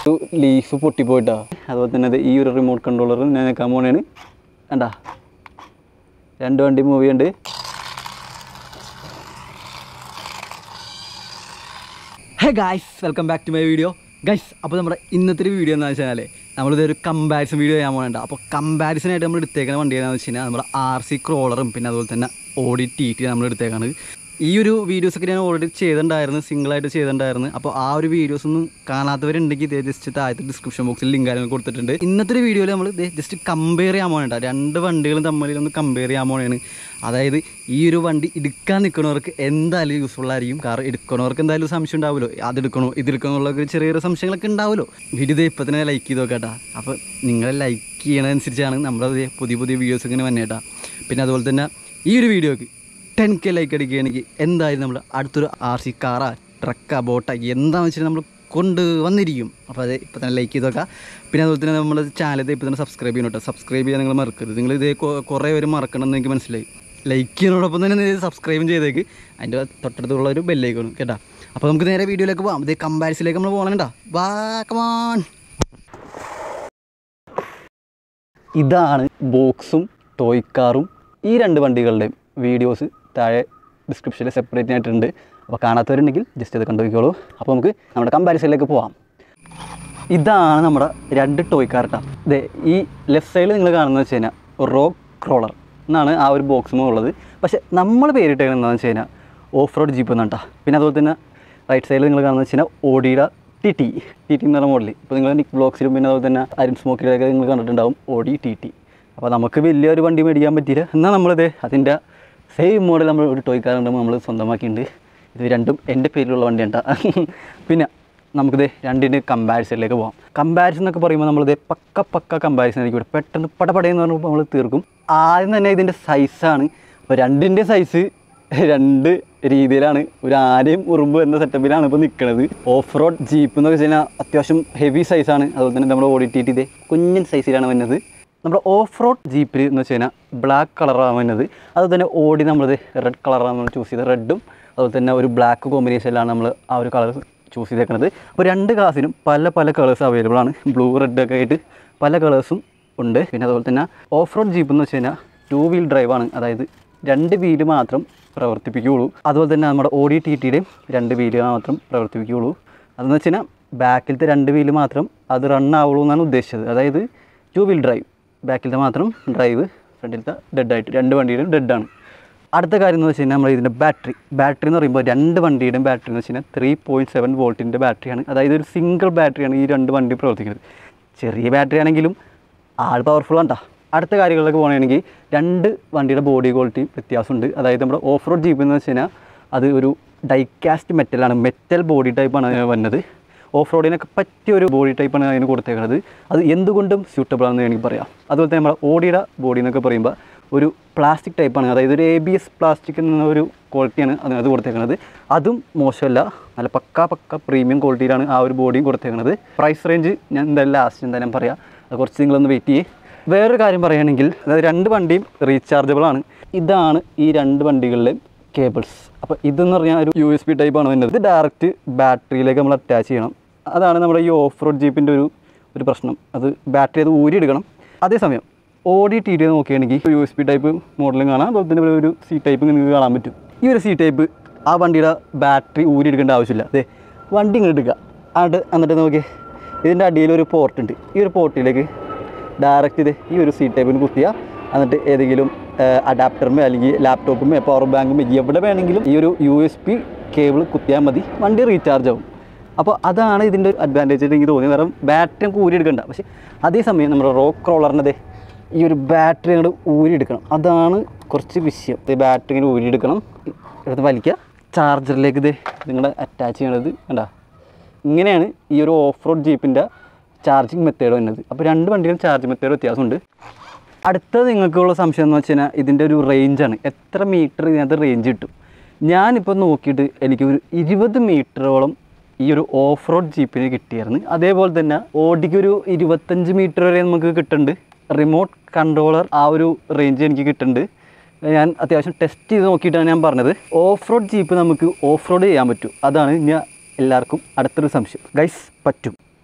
ഒരു ലീഫ് പൊട്ടിപ്പോയിട്ടാ അതുപോലെ തന്നെ ദേ ഈ ഒരു റിമോട്ട് കൺട്രോളർ ഞാൻ നിൽക്കാൻ പോണേണ് കണ്ടാ രണ്ട് വണ്ടി മൂവ് ഉണ്ട് hey guys welcome back to my video guys അപ്പോൾ നമ്മുടെ ഇന്നത്തെ ഒരു വീഡിയോ എന്താണെന്ന് വെച്ചാൽ നമ്മളിത് ഒരു കമ്പാരിസൺ വീഡിയോ ചെയ്യാൻ പോകുന്നുണ്ട് അപ്പോൾ കമ്പാരിസൺ ആയിട്ട് നമ്മൾ എടുത്തേക്കുന്ന വണ്ടി ഏതാണെന്ന് വെച്ച് കഴിഞ്ഞാൽ നമ്മുടെ ആർ സി ക്രോളറും പിന്നെ അതുപോലെ തന്നെ ഓഡി ടി ടി നമ്മൾ എടുത്തേക്കാണ് ഈ ഒരു വീഡിയോസൊക്കെ ഞാൻ ഓൾറെഡി ചെയ്തിട്ടുണ്ടായിരുന്നു സിംഗിളായിട്ട് ചെയ്തിട്ടുണ്ടായിരുന്നു അപ്പോൾ ആ ഒരു വീഡിയോസ് ഒന്നും കാണാത്തവരുണ്ടെങ്കിൽ ഇതേ ജസ്റ്റ് താഴത്തെ ഡിസ്ക്രിപ്ഷൻ ബോക്സിൽ ലിങ്ക് കാര്യങ്ങൾ കൊടുത്തിട്ടുണ്ട് ഇന്നത്തെ ഒരു വീഡിയോയിൽ നമ്മൾ ജസ്റ്റ് കമ്പയർ ചെയ്യാൻ പോകണ്ട രണ്ട് വണ്ടികളും തമ്മിൽ ഒന്ന് കമ്പയർ ചെയ്യാൻ പോകണതാണ് അതായത് ഈ ഒരു വണ്ടി എടുക്കാൻ നിൽക്കുന്നവർക്ക് എന്തായാലും യൂസ്ഫുൾ ആയിരിക്കും കാരണം എടുക്കുന്നവർക്ക് എന്തായാലും സംശയം ഉണ്ടാവുമല്ലോ അതെടുക്കണോ ഇതെടുക്കണോ എന്നുള്ള ഒരു ചെറിയൊരു സംശയങ്ങളൊക്കെ ഉണ്ടാവുമല്ലോ വീഡിയോ ഇത് ഇപ്പം തന്നെ ലൈക്ക് ചെയ്ത് നോക്കട്ടാ അപ്പോൾ നിങ്ങൾ ലൈക്ക് ചെയ്യണതനുസരിച്ചാണ് നമ്മുടെ പുതിയ പുതിയ വീഡിയോസ് ഇങ്ങനെ വന്നേട്ടാ പിന്നെ അതുപോലെ തന്നെ ഈ ഒരു വീഡിയോക്ക് ടെൻ കെ ലൈക്ക് അടിക്കുകയാണെങ്കിൽ എന്തായാലും നമ്മൾ അടുത്തൊരു ആർ സി കാറാ ട്രക്കാ ബോട്ടാ എന്താണെന്ന് വെച്ചാൽ നമ്മൾ കൊണ്ട് വന്നിരിക്കും അപ്പോൾ അത് ഇപ്പോൾ തന്നെ ലൈക്ക് ചെയ്ത് നോക്കാം പിന്നെ അതുപോലെ തന്നെ നമ്മുടെ ചാനൽ ഇപ്പോൾ തന്നെ സബ്സ്ക്രൈബ് ചെയ്യണം കേട്ടോ സബ്സ്ക്രൈബ് ചെയ്യാൻ നിങ്ങൾ മറക്കരുത് നിങ്ങൾ ഇത് കൊ- കുറേ പേര് മറക്കണം എന്ന് എനിക്ക് മനസ്സിലായി ലൈക്ക് ചെയ്യുന്നതോടൊപ്പം തന്നെ സബ്സ്ക്രൈബും ചെയ്തേക്ക് അതിൻ്റെ തൊട്ടടുത്തുള്ള ഒരു ബെല്ലേക്കാണ് കേട്ടോ അപ്പോൾ നമുക്ക് നേരെ വീഡിയോയിലേക്ക് പോകാം ഇത് കമ്പാരിസിലേക്ക് നമ്മൾ പോകണേണ്ടാ വാ കമാൺ ഇതാണ് ബോക്സും ടോയ് കാറും ഈ രണ്ട് വണ്ടികളുടെയും വീഡിയോസ് താഴെ ഡിസ്ക്രിപ്ഷനിൽ സെപ്പറേറ്റ് ആയിട്ടുണ്ട് അപ്പോൾ കാണാത്തവരുണ്ടെങ്കിൽ ജസ്റ്റ് അത് കണ്ടുപോയിക്കോളൂ അപ്പോൾ നമുക്ക് നമ്മുടെ കമ്പാരിസണിലേക്ക് പോവാം ഇതാണ് നമ്മുടെ രണ്ട് ടോയ് കാർ കേട്ടോ ഇതേ ഈ ലെഫ്റ്റ് സൈഡിൽ നിങ്ങൾ കാണുന്നത് വെച്ച് കഴിഞ്ഞാൽ റോക്ക് ക്രോളർ എന്നാണ് ആ ഒരു ബോക്സും ഉള്ളത് പക്ഷേ നമ്മൾ പേരിട്ടേക്കുന്നത് എന്താണെന്ന് വെച്ച് കഴിഞ്ഞാൽ ഓഫ് റോഡ് ജീപ്പ് എന്നാണ് കേട്ടോ പിന്നെ അതുപോലെ തന്നെ റൈറ്റ് സൈഡിൽ നിങ്ങൾ കാണുന്നത് വെച്ച് കഴിഞ്ഞാൽ ഓഡിയുടെ ടി ടി ടി ടി എന്ന് പറഞ്ഞ മോഡൽ ഇപ്പോൾ നിങ്ങൾ നിക് ബ്ലോക്സിലും പിന്നെ അതുപോലെ തന്നെ അരിൻ സ്മോക്കിലൊക്കെ നിങ്ങൾ കണ്ടിട്ടുണ്ടാവും ഓഡി ടി ടി അപ്പോൾ നമുക്ക് വലിയൊരു വണ്ടി മേടിക്കാൻ പറ്റിയില്ല എന്നാൽ നമ്മളിത് അതിൻ്റെ സെയിം മോഡൽ നമ്മൾ ഒരു ടോയ് കാർ ഉണ്ട് നമ്മൾ സ്വന്തമാക്കിയിട്ടുണ്ട് ഇത് രണ്ടും എൻ്റെ പേരിലുള്ള വണ്ടിയാണ് ട്ടോ. പിന്നെ നമുക്കിത് രണ്ടിൻ്റെ കമ്പാരിസണിലേക്ക് പോകാം കമ്പാരിസൺ എന്നൊക്കെ പറയുമ്പോൾ നമ്മളിത് പക്ക പക്ക കമ്പാരിസൺ ആയിരിക്കും ഇവിടെ പെട്ടെന്ന് പടപടയെന്ന് പറഞ്ഞപ്പോൾ നമ്മൾ തീർക്കും ആദ്യം തന്നെ ഇതിൻ്റെ സൈസാണ് അപ്പോൾ രണ്ടിൻ്റെ സൈസ് രണ്ട് രീതിയിലാണ് ഒരു ആനയും ഉറുമ്പ് എന്ന സെറ്റപ്പിലാണ് ഇപ്പോൾ നിൽക്കുന്നത് ഓഫ് റോഡ് ജീപ്പ് എന്ന് വെച്ച് കഴിഞ്ഞാൽ അത്യാവശ്യം ഹെവി സൈസാണ് അതുപോലെ തന്നെ നമ്മുടെ ഓടിറ്റിയിട്ട് ഇതേ കുഞ്ഞൻ സൈസിലാണ് വരുന്നത് നമ്മുടെ ഓഫ് റോഡ് ജീപ്പിൽ എന്ന് വെച്ച് കഴിഞ്ഞാൽ ബ്ലാക്ക് കളറാണ് വരുന്നത് അതുപോലെ തന്നെ ഓടി നമ്മളത് റെഡ് കളറാണ് നമ്മൾ ചൂസ് ചെയ്തത് റെഡും അതുപോലെ തന്നെ ഒരു ബ്ലാക്ക് കോമ്പിനേഷനിലാണ് നമ്മൾ ആ ഒരു കളർ ചൂസ് ചെയ്തേക്കുന്നത് അപ്പോൾ രണ്ട് ക്ലാസ്സിനും പല പല കളേഴ്സ് അവൈലബിൾ ആണ് ബ്ലൂ റെഡ് ഒക്കെ ആയിട്ട് പല കളേഴ്സും ഉണ്ട് പിന്നെ അതുപോലെ തന്നെ ഓഫ് റോഡ് ജീപ്പ് എന്ന് വെച്ച് കഴിഞ്ഞാൽ ടു വീൽ ഡ്രൈവാണ് അതായത് രണ്ട് വീല് മാത്രം പ്രവർത്തിപ്പിക്കുകയുള്ളൂ അതുപോലെ തന്നെ നമ്മുടെ ഓഡി ടി ടിയുടെയും രണ്ട് വീല് മാത്രം പ്രവർത്തിപ്പിക്കുകയുള്ളൂ അതെന്ന് വെച്ച് കഴിഞ്ഞാൽ ബാക്കിലത്തെ രണ്ട് വീല് മാത്രം അത് റൺ ആവുള്ളൂ എന്നാണ് ഉദ്ദേശിച്ചത് അതായത് ടു വീൽ ഡ്രൈവ് ബാക്കിലത്തെ മാത്രം ഡ്രൈവ് ഫ്രണ്ടിലത്തെ ഡെഡായിട്ട് രണ്ട് വണ്ടിയുടെയും ഡെഡാണ് അടുത്ത കാര്യം എന്ന് വെച്ച് കഴിഞ്ഞാൽ നമ്മൾ ഇതിൻ്റെ ബാറ്ററി ബാറ്ററി എന്ന് പറയുമ്പോൾ രണ്ട് വണ്ടിയുടെയും ബാറ്ററി എന്ന് വെച്ച് കഴിഞ്ഞാൽ ത്രീ പോയിൻറ്റ് സെവൻ വോൾട്ടിൻ്റെ ബാറ്ററിയാണ് അതായത് ഒരു സിംഗിൾ ബാറ്ററിയാണ് ഈ രണ്ട് വണ്ടി പ്രവർത്തിക്കുന്നത് ചെറിയ ബാറ്ററി ആണെങ്കിലും ആൾ പവർഫുൾ ആണ് ട്ടോ. അടുത്ത കാര്യങ്ങളിലേക്ക് പോകുകയാണെങ്കിൽ രണ്ട് വണ്ടിയുടെ ബോഡി ക്വാളിറ്റി വ്യത്യാസമുണ്ട് അതായത് നമ്മുടെ ഓഫ് റോഡ് ജീപ്പ് എന്ന് വെച്ച് കഴിഞ്ഞാൽ അത് ഒരു ഡൈക്കാസ്റ്റ് മെറ്റലാണ് മെറ്റൽ ബോഡി ടൈപ്പാണ് വരുന്നത് ഓഫ് റോഡിനൊക്കെ പറ്റിയ ഒരു ബോഡി ടൈപ്പാണ് അതിന് കൊടുത്തേക്കുന്നത് അത് എന്തുകൊണ്ടും സ്യൂട്ടബിൾ ആണെന്ന് എനിക്ക് പറയാം അതുപോലെ തന്നെ നമ്മുടെ ഓടിയുടെ ബോഡി എന്നൊക്കെ പറയുമ്പോൾ ഒരു പ്ലാസ്റ്റിക് ടൈപ്പാണ് അതായത് ഒരു എ ബി എസ് പ്ലാസ്റ്റിക് എന്ന ഒരു ക്വാളിറ്റിയാണ് അത് അത് കൊടുത്തേക്കുന്നത് അതും മോശമല്ല നല്ല പക്ക പക്ക പ്രീമിയം ക്വാളിറ്റിയിലാണ് ആ ഒരു ബോഡിയും കൊടുത്തേക്കുന്നത് പ്രൈസ് റേഞ്ച് ഞാൻ എന്തായാലും ലാസ്റ്റ് എന്തായാലും പറയാം അത് കുറച്ച് നിങ്ങളൊന്ന് വെയിറ്റ് ചെയ്യേ വേറൊരു കാര്യം പറയുകയാണെങ്കിൽ അതായത് രണ്ട് വണ്ടിയും റീചാർജബിൾ ആണ് ഇതാണ് ഈ രണ്ട് വണ്ടികളിലെയും കേബിൾസ് അപ്പോൾ ഇതെന്ന് പറഞ്ഞാൽ ഒരു യു എസ് ബി ടൈപ്പാണ് വരുന്നത് ഇത് ഡയറക്റ്റ് ബാറ്ററിയിലേക്ക് നമ്മൾ അറ്റാച്ച് ചെയ്യണം അതാണ് നമ്മുടെ ഈ ഓഫ് റോഡ് ജീപ്പിൻ്റെ ഒരു ഒരു പ്രശ്നം അത് ബാറ്ററി അത് ഊരിയെടുക്കണം അതേസമയം ഓടി ടി ടി നോക്കുകയാണെങ്കിൽ യു എസ് ബി ടൈപ്പ് മോഡലും കാണാം അതുപോലെ തന്നെ ഇവിടെ ഒരു സി ടൈപ്പ് നിങ്ങൾക്ക് കാണാൻ പറ്റും ഈ ഒരു സി ടൈപ്പ് ആ വണ്ടിയുടെ ബാറ്ററി ഊരിയെടുക്കേണ്ട ആവശ്യമില്ല അതെ വണ്ടി ഇങ്ങനെ എടുക്കുക അത് എന്നിട്ട് നോക്കിയേ ഇതിൻ്റെ അടിയിൽ ഒരു പോർട്ട് ഉണ്ട് ഈ ഒരു പോർട്ടിലേക്ക് ഡയറക്റ്റ് ഇത് ഈ ഒരു സി ടൈപ്പിന് കുത്തിയാൽ എന്നിട്ട് ഏതെങ്കിലും അഡാപ്റ്ററുമേ അല്ലെങ്കിൽ ലാപ്ടോപ്പുമേ പവർ ബാങ്കുമേ എവിടെ വേണമെങ്കിലും ഈ ഒരു യു എസ് പി കേബിൾ കുത്തിയാൽ മതി വണ്ടി റീചാർജ് ആവും അപ്പോൾ അതാണ് ഇതിൻ്റെ ഒരു അഡ്വാൻറ്റേജ് ആയിട്ട് എനിക്ക് തോന്നി കാരണം ബാറ്ററി നമുക്ക് ഊരിയെടുക്കണ്ട പക്ഷേ അതേസമയം നമ്മുടെ റോക്ക് ക്രോളറിൻ്റെ ഈ ഒരു ബാറ്ററി അങ്ങോട്ട് ഊരിയെടുക്കണം അതാണ് കുറച്ച് വിഷയം ഈ ബാറ്ററി ഇങ്ങനെ ഊരിയെടുക്കണം എടുത്ത് വലിക്കുക ചാർജറിലേക്ക് ഇത് നിങ്ങളുടെ അറ്റാച്ച് ചെയ്യണത് കണ്ടാ ഇങ്ങനെയാണ് ഈ ഒരു ഓഫ് റോഡ് ജീപ്പിൻ്റെ ചാർജിങ് മെത്തേഡ് വരുന്നത് അപ്പോൾ രണ്ട് വണ്ടികളും ചാർജ് മെത്തേഡ് വ്യത്യാസമുണ്ട് അടുത്തത് നിങ്ങൾക്കുള്ള സംശയം എന്ന് വെച്ച് കഴിഞ്ഞാൽ ഇതിൻ്റെ ഒരു റേഞ്ചാണ് എത്ര മീറ്റർ ഇതിനകത്ത് റേഞ്ച് കിട്ടും ഞാനിപ്പോൾ നോക്കിയിട്ട് എനിക്ക് ഒരു ഇരുപത് മീറ്ററോളം ഈ ഒരു ഓഫ് റോഡ് ജീപ്പിന് കിട്ടിയായിരുന്നു അതേപോലെ തന്നെ ഓടിക്ക് ഒരു ഇരുപത്തഞ്ച് മീറ്റർ വരെ നമുക്ക് കിട്ടുന്നുണ്ട് റിമോട്ട് കൺട്രോളർ ആ ഒരു റേഞ്ച് എനിക്ക് കിട്ടുന്നുണ്ട് ഞാൻ അത്യാവശ്യം ടെസ്റ്റ് ചെയ്ത് നോക്കിയിട്ടാണ് ഞാൻ പറഞ്ഞത് ഓഫ് റോഡ് ജീപ്പ് നമുക്ക് ഓഫ് റോഡ് ചെയ്യാൻ പറ്റും അതാണ് ഞാൻ എല്ലാവർക്കും അടുത്തൊരു സംശയം ഗൈസ് പറ്റും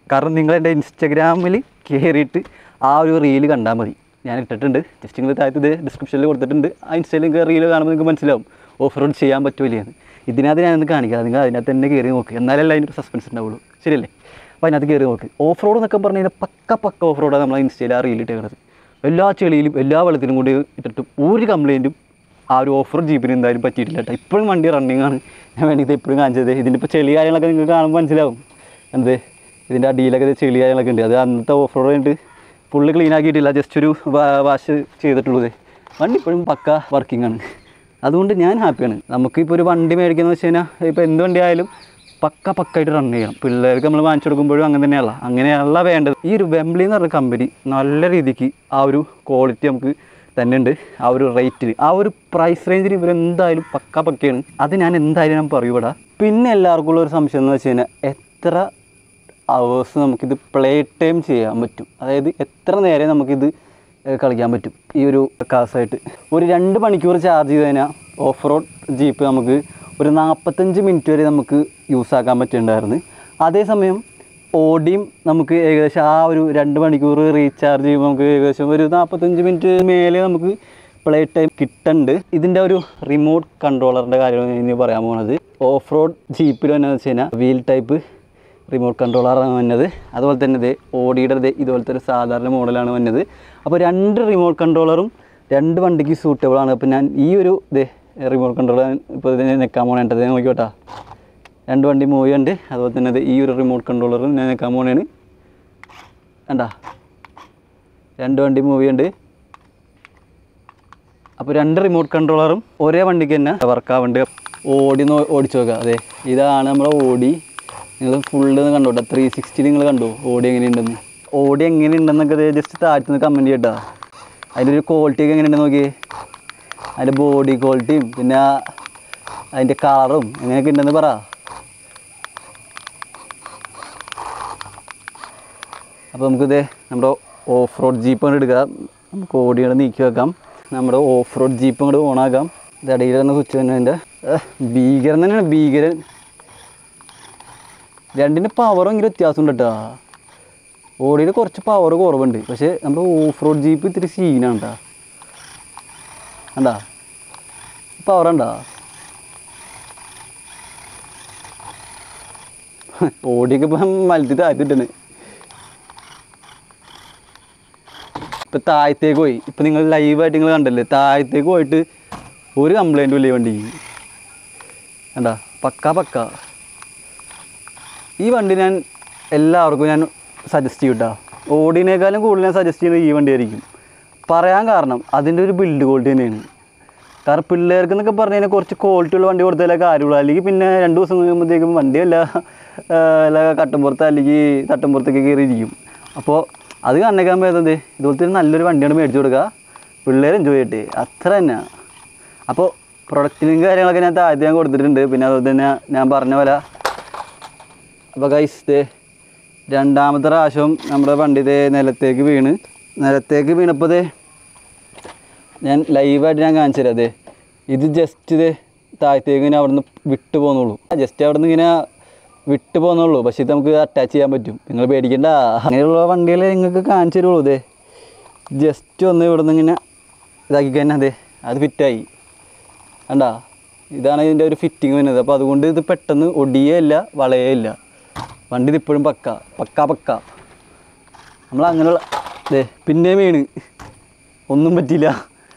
കാരണം നിങ്ങൾ എൻ്റെ ഇൻസ്റ്റഗ്രാമിൽ കയറിയിട്ട് ആ ഒരു റീല് കണ്ടാൽ മതി ഞാൻ ഇട്ടിട്ടുണ്ട് ജസ്റ്റ് നിങ്ങൾ താഴത്ത് ഇത് ഡിസ്ക്രിപ്ഷനിൽ കൊടുത്തിട്ടുണ്ട് ആ ഇൻസ്റ്റയിൽ നിങ്ങൾക്ക് റീല് കാണുമ്പോൾ നിങ്ങൾക്ക് മനസ്സിലാവും ഓഫ് റോഡ് ചെയ്യാൻ പറ്റൂലേ എന്ന് ഇതിനകത്ത് ഞാനൊന്ന് കാണിക്കാം നിങ്ങൾ അതിനകത്ത് തന്നെ കയറി നോക്ക് എന്നാലല്ലേ അതിനൊരു സസ്പെൻസ് ഉണ്ടാവുള്ളൂ ശരിയല്ലേ അപ്പോൾ അതിനകത്ത് കയറി നോക്ക് ഓഫ് റോഡ് എന്നൊക്കെ പറഞ്ഞു കഴിഞ്ഞാൽ പക്ക പക്ക ഓഫ് റോഡാണ് നമ്മൾ ഇൻസ്റ്റയിൽ ആ റീൽ ഇട്ടേക്കുന്നത് എല്ലാ ചെളിയിലും എല്ലാ വെള്ളത്തിലും കൊണ്ട് ഇട്ടിട്ട് ഒരു കംപ്ലൈൻറ്റും ആ ഒരു ഓഫർ ജീപ്പിന് എന്തായാലും പറ്റിയിട്ടില്ല കേട്ടോ ഇപ്പോഴും വണ്ടി റണ്ണിങ് ആണ് ഞാൻ വേണ്ടി ഇത് എപ്പോഴും കാണിച്ചത് ഇതിൻ്റെ ഇപ്പോൾ ചെളി കാര്യങ്ങളൊക്കെ നിങ്ങൾക്ക് കാണുമ്പോൾ മനസ്സിലാവും എന്ത് ഇതിൻ്റെ അടിയിലൊക്കെ ഇത് ചെളി കാര്യങ്ങളൊക്കെ ഉണ്ട് അത് അന്നത്തെ ഓഫ് റോഡ് കഴിഞ്ഞിട്ട് ഫുള്ള് ക്ലീൻ ആക്കിയിട്ടില്ല ജസ്റ്റ് ഒരു വാഷ് ചെയ്തിട്ടുള്ളത് വണ്ടി ഇപ്പോഴും പക്ക വർക്കിംഗ് ആണ് അതുകൊണ്ട് ഞാൻ ഹാപ്പിയാണ് നമുക്കിപ്പോൾ ഒരു വണ്ടി മേടിക്കുന്നത് വെച്ച് കഴിഞ്ഞാൽ ഇപ്പോൾ എന്ത് വണ്ടി ആയാലും പക്ക പക്കായിട്ട് റൺ ചെയ്യണം പിള്ളേർക്ക് നമ്മൾ വാങ്ങിച്ചു കൊടുക്കുമ്പോഴും അങ്ങനെ തന്നെയല്ല അങ്ങനെയല്ല വേണ്ടത് ഈ ഒരു വെംബ്ലി എന്ന് പറഞ്ഞ കമ്പനി നല്ല രീതിക്ക് ആ ഒരു ക്വാളിറ്റി നമുക്ക് തന്നെ ഉണ്ട് ആ ഒരു റേറ്റിൽ ആ ഒരു പ്രൈസ് റേഞ്ചിൽ ഇവർ എന്തായാലും പക്ക പക്കയാണ് അത് ഞാൻ എന്തായാലും ഞാൻ പറയൂടാ പിന്നെ എല്ലാവർക്കും ഉള്ള ഒരു സംശയം എന്ന് വെച്ച് കഴിഞ്ഞാൽ എത്ര അവേഴ്സ് നമുക്കിത് പ്ലേ ടൈം ചെയ്യാൻ പറ്റും അതായത് എത്ര നേരം നമുക്കിത് ഏഹ് കളിക്കാൻ പറ്റും ഈ ഒരു കാസായിട്ട് ഒരു രണ്ട് മണിക്കൂർ ചാർജ് ചെയ്ത് കഴിഞ്ഞാൽ ഓഫ് റോഡ് ജീപ്പ് നമുക്ക് ഒരു നാൽപ്പത്തഞ്ച് മിനിറ്റ് വരെ നമുക്ക് യൂസ് ആക്കാൻ പറ്റുന്നുണ്ടായിരുന്നു അതേസമയം ഓടിയും നമുക്ക് ഏകദേശം ആ ഒരു രണ്ട് മണിക്കൂർ റീചാർജ് ചെയ്യുമ്പോൾ നമുക്ക് ഏകദേശം ഒരു നാൽപ്പത്തഞ്ച് മിനിറ്റ് മേലെ നമുക്ക് പ്ലേ ടൈം കിട്ടുന്നുണ്ട് ഇതിൻ്റെ ഒരു റിമോട്ട് കൺട്രോളറിൻ്റെ കാര്യമാണ് ഞാൻ ഇനി പറയാൻ പോകുന്നത് ഓഫ് റോഡ് ജീപ്പിൽ എന്നാന്ന് വെച്ച് കഴിഞ്ഞാൽ വീൽ ടൈപ്പ് റിമോട്ട് കൺട്രോളറാണ് വന്നത് അതുപോലെ തന്നെ ഇത് ഓഡിയുടെ ഇത് ഇതുപോലത്തെ ഒരു സാധാരണ മോഡലാണ് വന്നത് അപ്പോൾ രണ്ട് റിമോട്ട് കൺട്രോളറും രണ്ട് വണ്ടിക്ക് സൂട്ടബിൾ ആണ് അപ്പോൾ ഞാൻ ഈ ഒരു ഇത് റിമോട്ട് കൺട്രോളർ ഇപ്പോൾ ഇതിനെ നിൽക്കാൻ പോകണേണ്ടത് നോക്കിയോട്ടാ രണ്ട് വണ്ടി മൂവ് ഉണ്ട് അതുപോലെ തന്നെ ഇത് ഈ ഒരു റിമോട്ട് കൺട്രോളറും ഞാൻ നിൽക്കാൻ പോകണേണ് കണ്ടാ രണ്ട് വണ്ടി മൂവ് ഉണ്ട് അപ്പോൾ രണ്ട് റിമോട്ട് കൺട്രോളറും ഒരേ വണ്ടിക്ക് തന്നെ വർക്കാവുന്നുണ്ട് ഓടി നോ ഓടിച്ചു നോക്കുക അതെ ഇതാണ് നമ്മുടെ ഓടി നിങ്ങൾ ഫുള്ള് കണ്ടോട്ടെ ത്രീ സിക്സ്റ്റി നിങ്ങൾ കണ്ടു ഓടി എങ്ങനെയുണ്ടെന്ന് ഓടി എങ്ങനെയുണ്ടെന്നൊക്കെ ജസ്റ്റ് താഴ്ത്തു നിന്ന് കമൻറ്റ് ചെയ്യട്ടാ അതിൻ്റെ ഒരു ക്വാളിറ്റി ഒക്കെ എങ്ങനെയുണ്ടെന്ന് നോക്കിയേ അതിൻ്റെ ബോഡി ക്വാളിറ്റിയും പിന്നെ അതിൻ്റെ കളറും എങ്ങനെയൊക്കെ ഉണ്ടെന്ന് പറ അപ്പോൾ നമുക്കിത് നമ്മുടെ ഓഫ് റോഡ് ജീപ്പ് അങ്ങോട്ട് എടുക്കാം നമുക്ക് ഓടികൾ നീക്കി വെക്കാം നമ്മുടെ ഓഫ് റോഡ് ജീപ്പ് അങ്ങോട്ട് ഓണാക്കാം ഇത് ഇടയിൽ തന്നെ സ്വിച്ച് തന്നെ അതിൻ്റെ ഭീകരൻ തന്നെയാണ് ഭീകരൻ രണ്ടിൻ്റെ പവറും ഭയങ്കര വ്യത്യാസമുണ്ട് കേട്ടോ ഓടിയിൽ കുറച്ച് പവർ കുറവുണ്ട് പക്ഷേ നമ്മുടെ ഓഫ് റോഡ് ജീപ്പ് ഇത്തിരി സീനാണ് കേട്ടോ കണ്ടാ പവർ ഉണ്ടോ ഓടിയൊക്കെ ഇപ്പം മലത്തി താഴ്ത്തിട്ടാണ് ഇപ്പം താഴത്തേക്ക് പോയി ഇപ്പം നിങ്ങൾ ലൈവായിട്ട് നിങ്ങൾ കണ്ടല്ലേ താഴത്തേക്ക് പോയിട്ട് ഒരു കംപ്ലൈൻറ്റും ഇല്ല ഈ വണ്ടിക്ക് കണ്ടാ പക്ക പക്ക ഈ വണ്ടി ഞാൻ എല്ലാവർക്കും ഞാൻ സജസ്റ്റ് ചെയ്യും കേട്ടോ ഓടിനേക്കാളും കൂടുതൽ ഞാൻ സജസ്റ്റ് ചെയ്യുന്നത് ഈ വണ്ടി ആയിരിക്കും പറയാൻ കാരണം അതിൻ്റെ ഒരു ബിൽഡ് ക്വാളിറ്റി തന്നെയാണ് കാരണം പിള്ളേർക്ക് എന്നൊക്കെ പറഞ്ഞു കഴിഞ്ഞാൽ കുറച്ച് ക്വാളിറ്റി ഉള്ള വണ്ടി കൊടുത്താലേ കാര്യമുള്ളൂ അല്ലെങ്കിൽ പിന്നെ രണ്ട് ദിവസം കഴിയുമ്പോഴത്തേക്കും വണ്ടി വല്ല ആ, വല്ല കട്ടുംപുറത്ത് അല്ലെങ്കിൽ തട്ടുംപുറത്തൊക്കെ കയറിയിരിക്കും അപ്പോൾ അത് കണ്ണേക്കാൻ പോയത് ഇതുപോലത്തെ ഒരു നല്ലൊരു വണ്ടിയാണ് മേടിച്ചു കൊടുക്കുക പിള്ളേർ എൻജോയ് ചെയ്യട്ടെ അത്ര തന്നെ അപ്പോൾ പ്രൊഡക്റ്റിനും കാര്യങ്ങളൊക്കെ ഞാൻ താഴ്ത്തി ഞാൻ കൊടുത്തിട്ടുണ്ട് പിന്നെ അതുപോലെ തന്നെ ഞാൻ പറഞ്ഞ പോലെ അപ്പോൾ ഗൈസ് ദേ രണ്ടാമത്തെ പ്രാവശ്യം നമ്മുടെ വണ്ടി ദേ നിലത്തേക്ക് വീണ് നിലത്തേക്ക് വീണപ്പോൾ ദേ ഞാൻ ലൈവായിട്ട് ഞാൻ കാണിച്ചു തരാം അതെ ഇത് ജസ്റ്റ് ഇത് താഴത്തേക്ക് ഇങ്ങനെ അവിടെ നിന്ന് വിട്ട് പോകുന്നുള്ളൂ ജസ്റ്റ് അവിടെ നിന്ന് ഇങ്ങനെ വിട്ട് പോകുന്നുള്ളൂ പക്ഷേ ഇത് നമുക്ക് അറ്റാച്ച് ചെയ്യാൻ പറ്റും നിങ്ങൾ പേടിക്കണ്ട അങ്ങനെയുള്ള വണ്ടികൾ നിങ്ങൾക്ക് കാണിച്ചു തരുള്ളൂ ഇതേ ജസ്റ്റ് ഒന്ന് ഇവിടെ നിന്ന് ഇങ്ങനെ ഇതാക്കി കഴിഞ്ഞാൽ അതെ അത് ഫിറ്റായി കണ്ടാ ഇതാണ് ഇതിൻ്റെ ഒരു ഫിറ്റിങ് വരുന്നത് അപ്പോൾ അതുകൊണ്ട് ഇത് പെട്ടെന്ന് ഒടിയേ ഇല്ല വളയേ ഇല്ല വണ്ടി ഇത് ഇപ്പോഴും പക്ക പക്ക പക്ക നമ്മൾ അങ്ങനെയുള്ള ദേ പിന്നെ വീണ് ഒന്നും പറ്റിയില്ല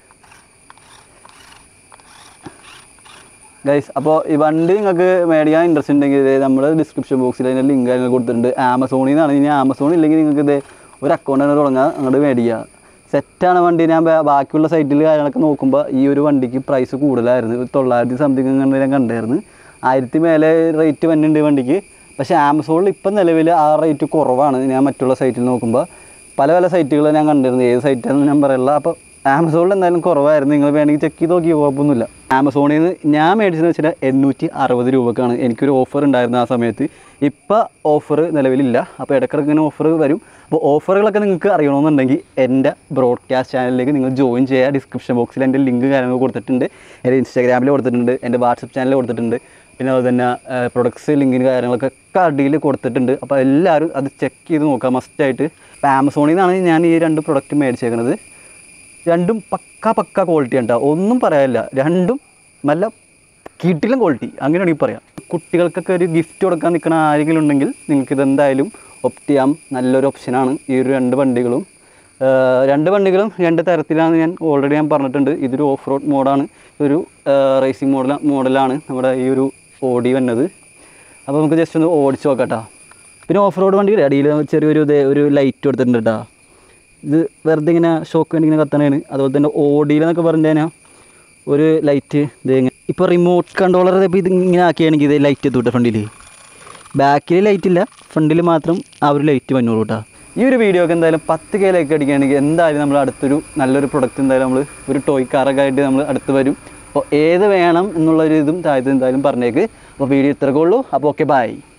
ഗൈസ് അപ്പോൾ ഈ വണ്ടി നിങ്ങൾക്ക് മേടിക്കാൻ ഇൻട്രസ്റ്റ് ഉണ്ടെങ്കിൽ ഇത് നമ്മുടെ ഡിസ്ക്രിപ്ഷൻ ബോക്സിൽ അതിൻ്റെ ലിങ്ക് കാര്യങ്ങൾ കൊടുത്തിട്ടുണ്ട് ആമസോണിൽ നിന്നാണ് ഇനി ആമസോൺ ഇല്ലെങ്കിൽ നിങ്ങൾക്ക് ഇത് ഒരു അക്കൗണ്ട് തന്നെ തുടങ്ങാം അങ്ങോട്ട് മേടിക്കുക സെറ്റാണ് വണ്ടി ഞാൻ ബാ- ബാക്കിയുള്ള സൈറ്റിൽ കാര്യങ്ങളൊക്കെ നോക്കുമ്പോൾ ഈ ഒരു വണ്ടിക്ക് പ്രൈസ് കൂടുതലായിരുന്നു ഒരു തൊള്ളായിരത്തി സംതിങ് കണ്ട് ഞാൻ കണ്ടായിരുന്നു ആയിരത്തി മേലെ റേറ്റ് വന്നിട്ടുണ്ട് ഈ വണ്ടിക്ക് പക്ഷേ ആമസോണിൽ ഇപ്പം നിലവിൽ ആ റേറ്റ് കുറവാണ് ഞാൻ മറ്റുള്ള സൈറ്റിൽ നോക്കുമ്പോൾ പല പല സൈറ്റുകൾ ഞാൻ കണ്ടിരുന്നു ഏത് സൈറ്റാണെന്ന് ഞാൻ പറയില്ല അപ്പോൾ ആമസോണിൽ എന്തായാലും കുറവായിരുന്നു നിങ്ങൾ വേണമെങ്കിൽ ചെക്ക് ചെയ്ത് നോക്കി കുഴപ്പമൊന്നുമില്ല ആമസോണിൽ നിന്ന് ഞാൻ മേടിച്ചതെന്ന് വെച്ചാൽ എണ്ണൂറ്റി അറുപത് രൂപക്കാണ് എനിക്കൊരു ഓഫർ ഉണ്ടായിരുന്നു ആ സമയത്ത് ഇപ്പോൾ ഓഫർ നിലവിലില്ല അപ്പോൾ ഇടയ്ക്കിടയ്ക്ക് ഇങ്ങനെ ഓഫർ വരും അപ്പോൾ ഓഫറുകളൊക്കെ നിങ്ങൾക്ക് അറിയണമെന്നുണ്ടെങ്കിൽ എൻ്റെ ബ്രോഡ്കാസ്റ്റ് ചാനലിലേക്ക് നിങ്ങൾ ജോയിൻ ചെയ്യുക ഡിസ്ക്രിപ്ഷൻ ബോക്സിൽ എൻ്റെ ലിങ്ക് കാര്യങ്ങൾ കൊടുത്തിട്ടുണ്ട് എൻ്റെ ഇൻസ്റ്റാഗ്രാമിൽ കൊടുത്തിട്ടുണ്ട് എൻ്റെ വാട്സപ്പ് ചാനലിൽ കൊടുത്തിട്ടുണ്ട് പിന്നെ അതുപോലെ തന്നെ പ്രൊഡക്ട്സ് ലിങ്കിന് കാര്യങ്ങളൊക്കെ ഒക്കെ അടിയിൽ കൊടുത്തിട്ടുണ്ട് അപ്പോൾ എല്ലാവരും അത് ചെക്ക് ചെയ്ത് നോക്കാം മസ്റ്റായിട്ട് ഇപ്പോൾ ആമസോണിൽ നിന്നാണ് ഞാൻ ഈ രണ്ട് പ്രൊഡക്റ്റ് മേടിച്ചേക്കുന്നത് രണ്ടും പക്ക പക്ക ക്വാളിറ്റി ഉണ്ടാവും ഒന്നും പറയാനില്ല രണ്ടും നല്ല കിട്ടിലും ക്വാളിറ്റി അങ്ങനെ വേണമെങ്കിൽ പറയാം കുട്ടികൾക്കൊക്കെ ഒരു ഗിഫ്റ്റ് കൊടുക്കാൻ നിൽക്കുന്ന ആരെങ്കിലും ഉണ്ടെങ്കിൽ നിങ്ങൾക്ക് ഇതെന്തായാലും ഒപ്റ്റ് ചെയ്യാം നല്ലൊരു ഓപ്ഷനാണ് ഈ ഒരു രണ്ട് വണ്ടികളും ആഹ് രണ്ട് വണ്ടികളും രണ്ട് തരത്തിലാണ് ഞാൻ ഓൾറെഡി ഞാൻ പറഞ്ഞിട്ടുണ്ട് ഇതൊരു ഓഫ് റോഡ് മോഡാണ് ഒരു റേസിംഗ് മോഡൽ മോഡലാണ് നമ്മുടെ ഈ ഒരു ഓടി വന്നത് അപ്പോൾ നമുക്ക് ജസ്റ്റ് ഒന്ന് ഓടിച്ച് നോക്കാം പിന്നെ ഓഫ് റോഡ് വണ്ടിയുടെ അടിയിൽ ചെറിയൊരു ഇത് ഒരു ലൈറ്റ് കൊടുത്തിട്ടുണ്ട് കേട്ടോ ഇത് വെറുതെ ഇങ്ങനെ ഷോക്ക് വേണ്ടി ഇങ്ങനെ കത്തണേണ് അതുപോലെ തന്നെ ഓടിയിലെന്നൊക്കെ പറഞ്ഞു കഴിഞ്ഞാൽ ഒരു ലൈറ്റ് ഇത് ഇങ്ങനെ ഇപ്പോൾ റിമോട്ട് കൺട്രോളർ ഇപ്പോൾ ഇത് ഇങ്ങനെ ആക്കിയാണെങ്കിൽ ഇത് ലൈറ്റ് എത്തൂട്ടെ ഫ്രണ്ടിൽ ബാക്കിൽ ലൈറ്റ് ഇല്ല ഫ്രണ്ടിൽ മാത്രം ആ ഒരു ലൈറ്റ് വന്നോളൂ കേട്ടോ ഈ ഒരു വീഡിയോ ഒക്കെ എന്തായാലും പത്ത് കെ ലൈക്ക് അടിക്കുകയാണെങ്കിൽ എന്തായാലും നമ്മൾ അടുത്തൊരു നല്ലൊരു പ്രൊഡക്റ്റ് എന്തായാലും നമ്മൾ ഒരു ടോയ് കാറൊക്കെ ആയിട്ട് നമ്മൾ അടുത്ത് വരും അപ്പോൾ ഏത് വേണം എന്നുള്ളൊരു ഇതും താഴത്ത് എന്തായാലും പറഞ്ഞേക്ക് അപ്പോൾ വീഡിയോ ഇത്രയൊക്കെ ഉള്ളൂ അപ്പോൾ ഓക്കെ ബൈ